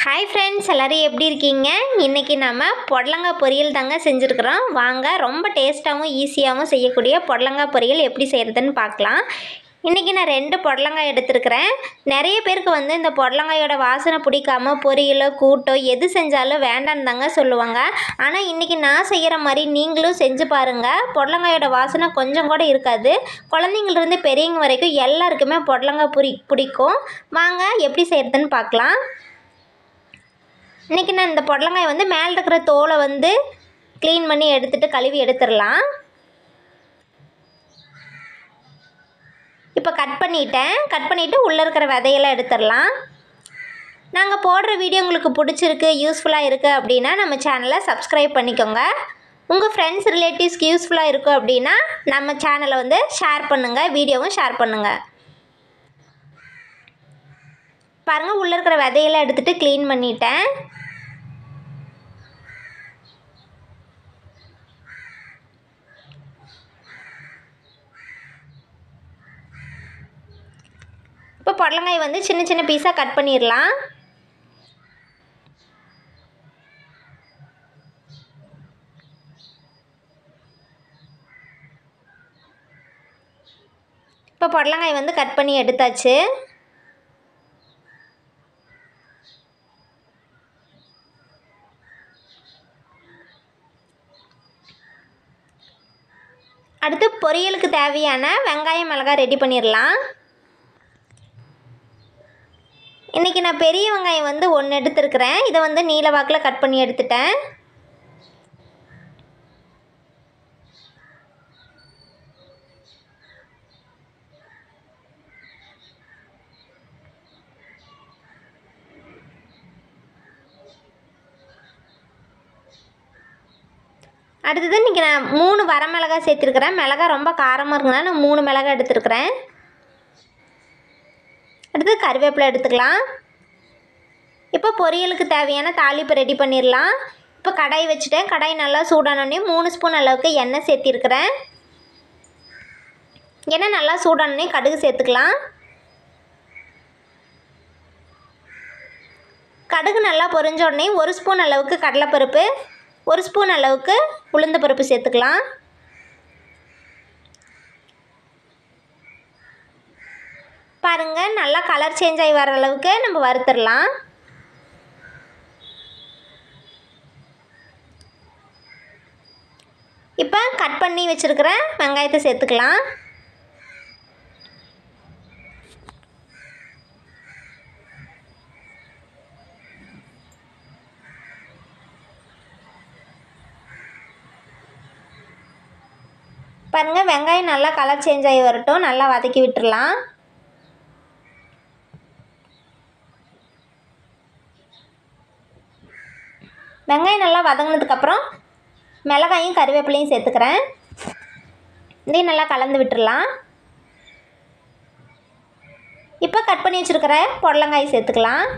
hi friends எல்லோரும் எப்படி இருக்கீங்க இன்றைக்கி நம்ம பொடலங்காய் பொரியல் தாங்க செஞ்சுருக்குறோம் வாங்க ரொம்ப டேஸ்ட்டாகவும் ஈஸியாகவும் செய்யக்கூடிய பொடலங்காய் பொரியல் எப்படி செய்கிறதுன்னு பார்க்கலாம் இன்றைக்கி நான் ரெண்டு பொடலங்காய் எடுத்திருக்கிறேன் நிறைய பேருக்கு வந்து இந்த பொடலங்காயோட வாசனை பிடிக்காம பொரியலோ கூட்டோ எது செஞ்சாலும் வேண்டான்னு தாங்க சொல்லுவாங்க ஆனால் இன்றைக்கி நான் செய்கிற மாதிரி நீங்களும் செஞ்சு பாருங்கள் பொடலங்காயோட வாசனை கொஞ்சம் கூட இருக்காது குழந்தைங்கள்லேருந்து பெரியவங்க வரைக்கும் எல்லாருக்குமே பொடலங்காய் புரி பிடிக்கும் வாங்க எப்படி செய்கிறதுன்னு பார்க்கலாம் இன்றைக்கி நான் இந்த பொடலங்காய் வந்து மேலே இருக்கிற தோலை வந்து க்ளீன் பண்ணி எடுத்துட்டு கழுவி எடுத்துடலாம் இப்போ கட் பண்ணிட்டேன் கட் பண்ணிவிட்டு உள்ளே இருக்கிற விதையெல்லாம் எடுத்துடலாம் நாங்கள் போடுற வீடியோ உங்களுக்கு பிடிச்சிருக்கு யூஸ்ஃபுல்லாக இருக்குது அப்படின்னா நம்ம சேனலை சப்ஸ்கிரைப் பண்ணிக்கோங்க உங்கள் ஃப்ரெண்ட்ஸ் ரிலேட்டிவ்ஸ்க்கு யூஸ்ஃபுல்லாக இருக்கும் அப்படின்னா நம்ம சேனலை வந்து ஷேர் பண்ணுங்கள் வீடியோவும் ஷேர் பண்ணுங்கள் பாருங்கள் உள்ளே இருக்கிற விதையெல்லாம் எடுத்துகிட்டு க்ளீன் பண்ணிட்டேன் இப்போ பொடலங்காய் வந்து சின்ன சின்ன பீஸாக கட் பண்ணிடலாம் இப்போ பொடலங்காய் வந்து கட் பண்ணி எடுத்தாச்சு அடுத்து பொரியலுக்கு தேவையான வெங்காயம் மிளகாய் ரெடி பண்ணிடலாம் இன்றைக்கி நான் பெரிய வெங்காயம் வந்து ஒன்று எடுத்துருக்கிறேன் இதை வந்து நீல வாக்கில் கட் பண்ணி எடுத்துட்டேன் அடுத்தது இன்றைக்கி நான் மூணு வரமிளகா சேர்த்துருக்கிறேன் மிளகா ரொம்ப காரமாக இருக்குனால நான் மூணு மிளகா எடுத்துருக்கிறேன் அடுத்து கருவேப்பிலை எடுத்துக்கலாம் இப்போ பொரியலுக்கு தேவையான தாளிப்பு ரெடி பண்ணிடலாம் இப்போ கடாய் வச்சுட்டேன் கடாய் நல்லா சூடானோடனே மூணு ஸ்பூன் அளவுக்கு எண்ணெய் சேர்த்திருக்கிறேன் எண்ணெய் நல்லா சூடானோடனே கடுகு சேர்த்துக்கலாம் கடுகு நல்லா பொரிஞ்ச உடனே ஒரு ஸ்பூன் அளவுக்கு கடலைப்பருப்பு ஒரு ஸ்பூன் அளவுக்கு உளுந்த பருப்பு சேர்த்துக்கலாம் பாருங்கள் நல்லா கலர் சேஞ்ச் ஆகி வர அளவுக்கு நம்ம வறுத்துடலாம் இப்போ கட் பண்ணி வச்சுருக்கிற வெங்காயத்தை சேர்த்துக்கலாம் பாருங்கள் வெங்காயம் நல்லா கலர் சேஞ்ச் ஆகி வரட்டும் நல்லா வதக்கி விட்டுடலாம் வெங்காயம் நல்லா வதங்கினதுக்கப்புறம் மிளகாயும் கருவேப்பிலையும் சேர்த்துக்கிறேன் இதையும் நல்லா கலந்து விட்டுடலாம் இப்போ கட் பண்ணி வச்சுருக்கிற புடலங்காய் சேர்த்துக்கலாம்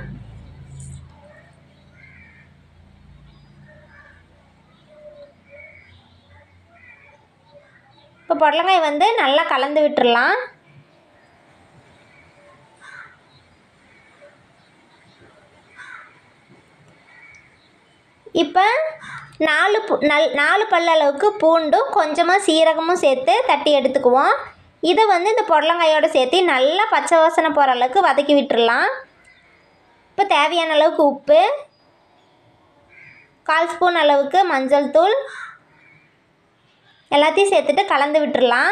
இப்போ புடலங்காய் வந்து நல்லா கலந்து விட்டுடலாம் இப்போ நாலு பூ நல் நாலு பல்ல அளவுக்கு பூண்டும் கொஞ்சமாக சீரகமும் சேர்த்து தட்டி எடுத்துக்குவோம் இதை வந்து இந்த புடலங்காயோடு சேர்த்து நல்லா பச்சை வாசனை போகிற அளவுக்கு வதக்கி விட்டுடலாம் இப்போ தேவையான அளவுக்கு உப்பு கால் ஸ்பூன் அளவுக்கு மஞ்சள் தூள் எல்லாத்தையும் சேர்த்துட்டு கலந்து விட்டுடலாம்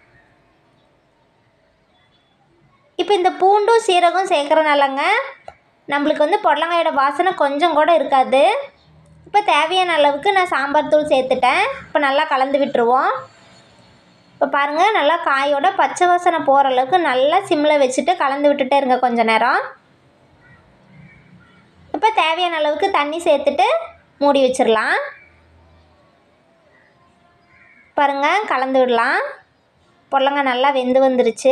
இப்போ இந்த பூண்டும் சீரகம் சேர்க்குறனாலங்க நம்மளுக்கு வந்து புடலங்காயோட வாசனை கொஞ்சம் கூட இருக்காது இப்போ தேவையான அளவுக்கு நான் சாம்பார் தூள் சேர்த்துட்டேன் இப்போ நல்லா கலந்து விட்டுருவோம் இப்போ பாருங்கள் நல்லா காயோட பச்சை வாசனை போகிற அளவுக்கு நல்லா சிம்மில் வச்சுட்டு கலந்து விட்டுட்டே இருங்க கொஞ்சம் நேரம் இப்போ தேவையான அளவுக்கு தண்ணி சேர்த்துட்டு மூடி வச்சிடலாம் பாருங்கள் கலந்து விடலாம் பொடலங்காய் நல்லா வெந்து வந்துருச்சு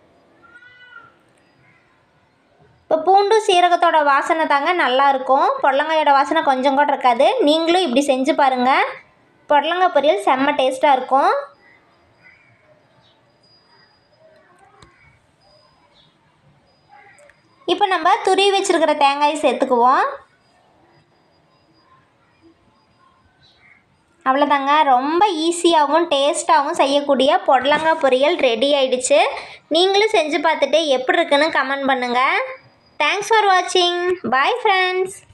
இப்போ பூண்டும் சீரகத்தோட வாசனை தாங்க நல்லாயிருக்கும் பொடலங்காயோட வாசனை கொஞ்சம் கூட இருக்காது நீங்களும் இப்படி செஞ்சு பாருங்கள் பொடலங்காய் பொரியல் செம்ம டேஸ்ட்டாக இருக்கும் இப்போ நம்ம துருவி வச்சுருக்கிற தேங்காய் சேர்த்துக்குவோம் அவ்வளோதாங்க ரொம்ப ஈஸியாகவும் டேஸ்ட்டாகவும் செய்யக்கூடிய பொடலங்காய் பொரியல் ரெடி ஆயிடுச்சு நீங்களும் செஞ்சு பார்த்துட்டு எப்படி இருக்குன்னு கமெண்ட் பண்ணுங்கள் தேங்க்ஸ் ஃபார் வாட்சிங் பாய் ஃப்ரெண்ட்ஸ்